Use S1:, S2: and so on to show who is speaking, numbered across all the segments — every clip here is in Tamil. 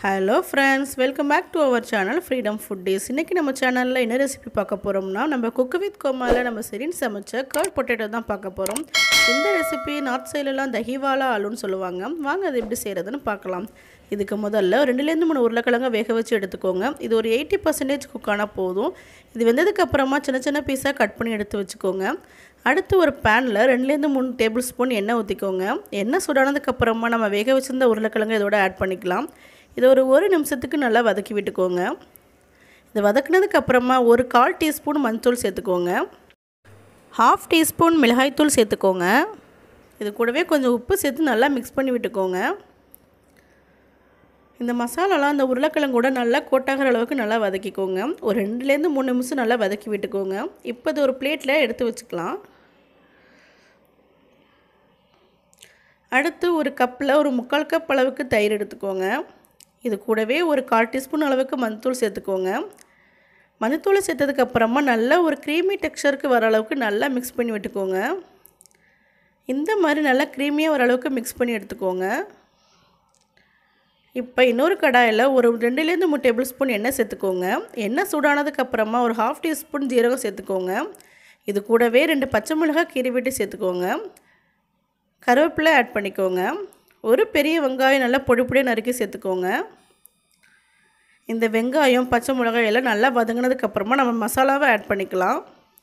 S1: hello friends welcome back to our channel freedom food days இன்றைக்கி நம்ம சேனலில் என்ன ரெசிபி பார்க்க போகிறோம்னா நம்ம குக்கு வித் கோமாவில் நம்ம சரின்னு சமைச்ச கர்ட் பொட்டேட்டோ தான் பார்க்க போகிறோம் இந்த ரெசிபி நார்த் சைட்லலாம் தஹிவாலா ஆலுன்னு சொல்லுவாங்க வாங்க அது எப்படி செய்கிறதுன்னு பார்க்கலாம் இதுக்கு முதல்ல ரெண்டுலேருந்து மூணு உருளைக்கிழங்க வேக வச்சு எடுத்துக்கோங்க இது ஒரு எயிட்டி பர்சன்டேஜ் குக் ஆனால் போதும் இது வெந்ததுக்கு அப்புறமா சின்ன சின்ன பீஸாக கட் பண்ணி எடுத்து வச்சுக்கோங்க அடுத்து ஒரு பேனில் ரெண்டுலேருந்து மூணு டேபிள் ஸ்பூன் எண்ணெய் ஊற்றிக்கோங்க எண்ணெய் சுடானதுக்கப்புறமா நம்ம வேக வச்சிருந்த உருளைக்கிழங்கு இதோட ஆட் பண்ணிக்கலாம் இதை ஒரு ஒரு நிமிஷத்துக்கு நல்லா வதக்கி விட்டுக்கோங்க இதை வதக்குனதுக்கு அப்புறமா ஒரு கால் டீஸ்பூன் மஞ்சள் சேர்த்துக்கோங்க ஹாஃப் டீஸ்பூன் மிளகாய்த்தூள் சேர்த்துக்கோங்க இது கூடவே கொஞ்சம் உப்பு சேர்த்து நல்லா மிக்ஸ் பண்ணி விட்டுக்கோங்க இந்த மசாலாலாம் அந்த உருளைக்கிழங்கூட நல்லா கோட்டாகிற அளவுக்கு நல்லா வதக்கிக்கோங்க ஒரு ரெண்டுலேருந்து மூணு நிமிஷம் நல்லா வதக்கி விட்டுக்கோங்க இப்போ இது ஒரு பிளேட்டில் எடுத்து வச்சுக்கலாம் அடுத்து ஒரு கப்பில் ஒரு முக்கால் கப் அளவுக்கு தயிர் எடுத்துக்கோங்க இது கூடவே ஒரு கால் டீஸ்பூன் அளவுக்கு மஞ்சத்தூள் சேர்த்துக்கோங்க மஞ்சத்தூளை சேர்த்ததுக்கப்புறமா நல்லா ஒரு க்ரீமி டெக்ஸ்சருக்கு வர அளவுக்கு நல்லா மிக்ஸ் பண்ணி விட்டுக்கோங்க இந்த மாதிரி நல்லா க்ரீமியாக வர அளவுக்கு மிக்ஸ் பண்ணி எடுத்துக்கோங்க இப்போ இன்னொரு கடாயில் ஒரு ரெண்டுலேருந்து மூணு டேபிள் ஸ்பூன் எண்ணெய் சேர்த்துக்கோங்க எண்ணெய் சூடானதுக்கப்புறமா ஒரு ஹாஃப் டீஸ்பூன் ஜீரகம் சேர்த்துக்கோங்க இது கூடவே ரெண்டு பச்சை மிளகாய் கீரி வெட்டி சேர்த்துக்கோங்க கருவேப்பிலை ஆட் பண்ணிக்கோங்க ஒரு பெரிய வெங்காயம் நல்லா பொடி பொடியாக நறுக்கி சேர்த்துக்கோங்க இந்த வெங்காயம் பச்சை மிளகாய் எல்லாம் நல்லா வதங்கினதுக்கப்புறமா நம்ம மசாலாவை ஆட் பண்ணிக்கலாம்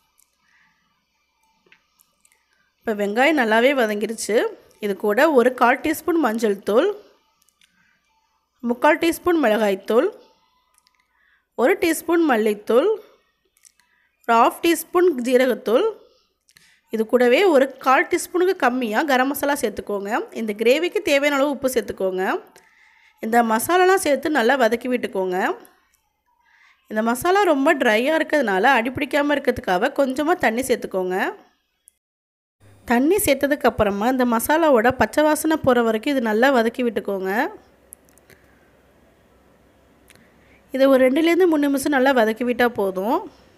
S1: இப்போ வெங்காயம் நல்லாவே வதங்கிருச்சு இது கூட ஒரு கால் டீஸ்பூன் மஞ்சள் தூள் முக்கால் டீஸ்பூன் மிளகாய்த்தூள் ஒரு டீஸ்பூன் மல்லித்தூள் ஒரு ஆஃப் டீஸ்பூன் ஜீரகத்தூள் இது கூடவே ஒரு கால் டீஸ்பூனுக்கு கம்மியாக கரம் மசாலா சேர்த்துக்கோங்க இந்த கிரேவிக்கு தேவையான அளவு உப்பு சேர்த்துக்கோங்க இந்த மசாலாலாம் சேர்த்து நல்லா வதக்கி விட்டுக்கோங்க இந்த மசாலா ரொம்ப ட்ரையாக இருக்கிறதுனால அடிப்பிடிக்காமல் இருக்கிறதுக்காக கொஞ்சமாக தண்ணி சேர்த்துக்கோங்க தண்ணி சேர்த்ததுக்கப்புறமா இந்த மசாலாவோட பச்சை வாசனை போகிற வரைக்கும் இது நல்லா வதக்கி விட்டுக்கோங்க இதை ஒரு ரெண்டுலேருந்து மூணு நிமிஷம் நல்லா வதக்கி விட்டால் போதும்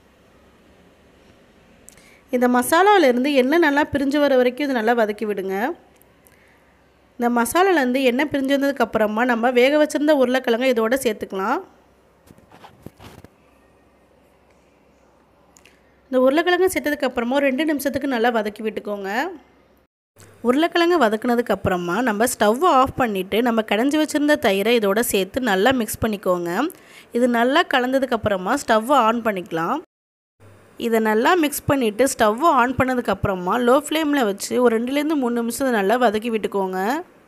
S1: இந்த மசாலாவிலேருந்து எண்ணெய் நல்லா பிரிஞ்சு வர வரைக்கும் இது நல்லா வதக்கி விடுங்க இந்த மசாலாலேருந்து எண்ணெய் பிரிஞ்சு வந்ததுக்கப்புறமா நம்ம வேக வச்சுருந்த உருளைக்கிழங்கு இதோட சேர்த்துக்கலாம் இந்த உருளைக்கிழங்கு சேர்த்ததுக்கப்புறமா ஒரு ரெண்டு நிமிஷத்துக்கு நல்லா வதக்கி விட்டுக்கோங்க உருளைக்கிழங்கு வதக்குனதுக்கப்புறமா நம்ம ஸ்டவ்வை ஆஃப் பண்ணிவிட்டு நம்ம கடைஞ்சி வச்சுருந்த தயிரை இதோட சேர்த்து நல்லா மிக்ஸ் பண்ணிக்கோங்க இது நல்லா கலந்ததுக்கப்புறமா ஸ்டவ்வை ஆன் பண்ணிக்கலாம் இதை நல்லா மிக்ஸ் பண்ணிவிட்டு ஸ்டவ்வை ஆன் பண்ணதுக்கப்புறமா லோ ஃப்ளேமில் வச்சு ஒரு ரெண்டுலேருந்து மூணு நிமிஷம் நல்லா வதக்கி விட்டுக்கோங்க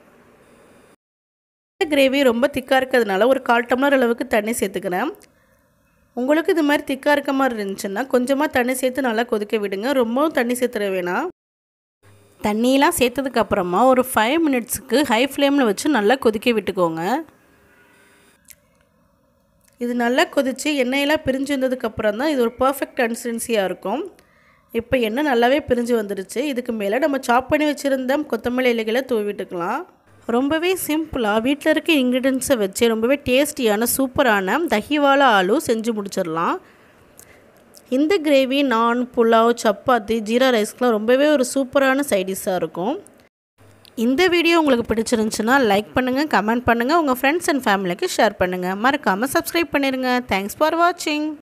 S1: கிரேவி ரொம்ப திக்காக இருக்கிறதுனால ஒரு கால் டம்ளர் அளவுக்கு தண்ணி சேர்த்துக்கிறேன் உங்களுக்கு இது மாதிரி திக்காக இருக்க மாதிரி இருந்துச்சுன்னா கொஞ்சமாக தண்ணி சேர்த்து நல்லா கொதிக்க விடுங்க ரொம்பவும் தண்ணி சேர்த்துட வேணாம் தண்ணியெலாம் சேர்த்ததுக்கப்புறமா ஒரு ஃபைவ் மினிட்ஸுக்கு ஹை ஃப்ளேமில் வச்சு நல்லா கொதிக்க விட்டுக்கோங்க இது நல்லா கொதித்து எண்ணெயெல்லாம் பிரிஞ்சு வந்ததுக்கப்புறம் தான் இது ஒரு பர்ஃபெக்ட் கன்சிஸ்டன்சியாக இருக்கும் இப்போ எண்ணெய் நல்லாவே பிரிஞ்சு வந்துருச்சு இதுக்கு மேலே நம்ம சாப் பண்ணி வச்சுருந்த கொத்தமல்லி இலைகளை தூவிட்டுக்கலாம் ரொம்பவே சிம்பிளாக வீட்டில் இருக்க இன்க்ரீடியன்ஸை வச்சு ரொம்பவே டேஸ்டியான சூப்பரான தஹிவாலா ஆலு செஞ்சு முடிச்சிடலாம் இந்த கிரேவி நான் புலாவ் சப்பாத்தி ஜீரா ரைஸ்க்கெலாம் ரொம்பவே ஒரு சூப்பரான சைடிஷாக இருக்கும் இந்த வீடியோ உங்களுக்கு பிடிச்சிருந்துச்சுன்னா லைக் பண்ணுங்கள் கமெண்ட் பண்ணுங்கள் உங்கள் ஃப்ரெண்ட்ஸ் அண்ட் ஃபேமிலிக்கு ஷேர் பண்ணுங்கள் மறக்காமல் சப்ஸ்கிரைப் பண்ணிடுங்க தேங்க்ஸ் ஃபார் வாட்சிங்